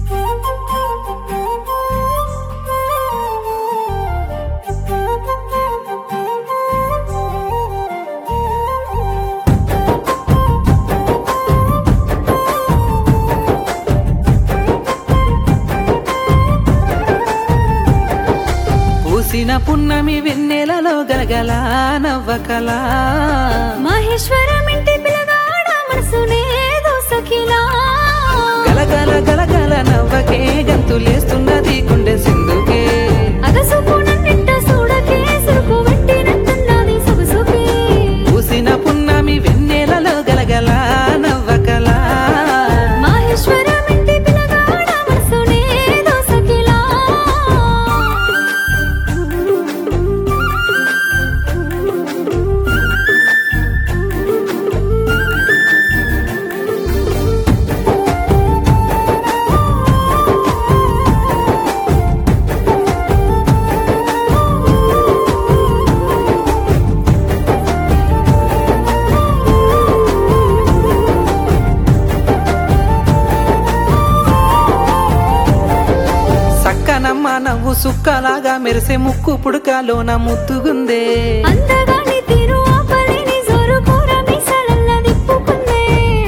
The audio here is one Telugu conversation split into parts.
పూసిన పున్నమి వెన్నెలలో గలగల నవ్వకలా మహేశ్వరం ఇంటి పిల్లగాడ మనసునే దోసకిలా గలగల గలగల నవ్వకే గంతులేస్తున్నది గుండె సింధుకే అగసుపు నన్నింట చూడకే సురుకు పెట్టినట్టున్నది సొగసుకి పూసిన పున్నమి వెన్నెలలో గలగల నవ్వకలా మహేశ్వరం ఇంటి పిల్లగాడ మనసునే దోసకిలా సక్కనమ్మ నవ్వు సుక్కలాగా మెరిసే ముక్కు పుడకలోన ముద్దుగుందే అందగాని తీరు ఆపలేని జోరు కూర మీసాలల్ల దిప్పుకుందే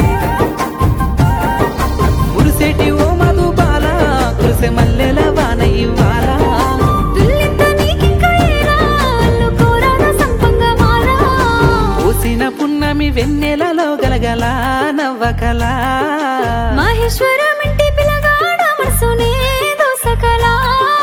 మురిసేటి ఓ మధు బాల కురిసే మల్లెల వాన ఇవ్వాల దుల్లింత నీకింకా ఏరా అల్లుకోరాద సంపంగా మారా పూసిన పున్నమి వెన్నెలలో గలగల నవ్వకలా మహేశ్వరం ఇంటి పిల్లగాడ మనసునే దోసకలా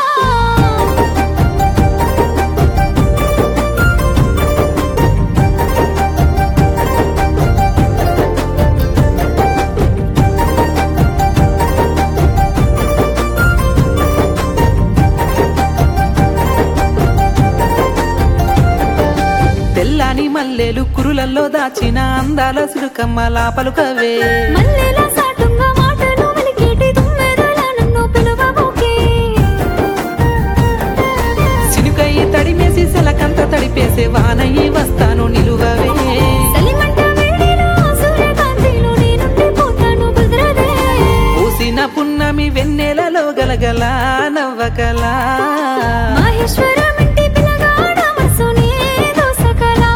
తెల్లని మల్లెలు కురులల్లో దాచిన అందాల సిరుకమ్మ పలుకవే మల్లెల సాటుంగా మాటలు వెలికేటి తుమ్మెదల నన్ను పిలువబోకే సినుకయ్యి తడిమేసి సెలకంత తడిపేసే వానయ్యి వస్తాను నిలువవే సలిమంట వేడిలో సూర్యకాంతిలో నేనుండి పోతాను కుదరదే పూసిన పున్నమి వెన్నెలలో గలగల నవ్వకలా మహేశ్వరం ఇంటి పిల్లగాడ మనసునే దోసకలా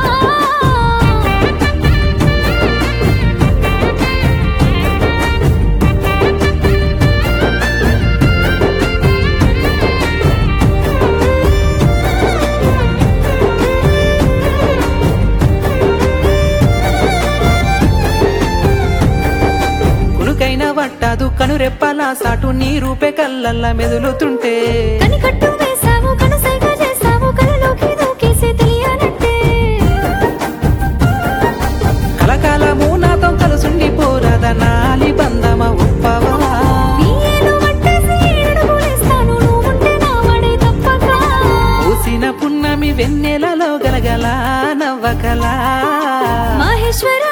కునుకైన వట్టదు కనురెప్పలా సాటు నీ రూపే కళ్ళల్లా మెదులుతుంటే కనికట్టు వేసావు కనుసైగ చేసావు కలలోకి దూకేసి తెలియనట్టే కలకాలము నాతో కలుసుండి పోరాద నాలి బంధమ ఉప్పవా నీ ఏలు పట్టేసి ఏడుగులేస్తాను నువ్వుంటే నా వాడే తప్పక పూసిన పున్నమి వెన్నెలలో గలగల నవ్వకలా మహేశ్వరం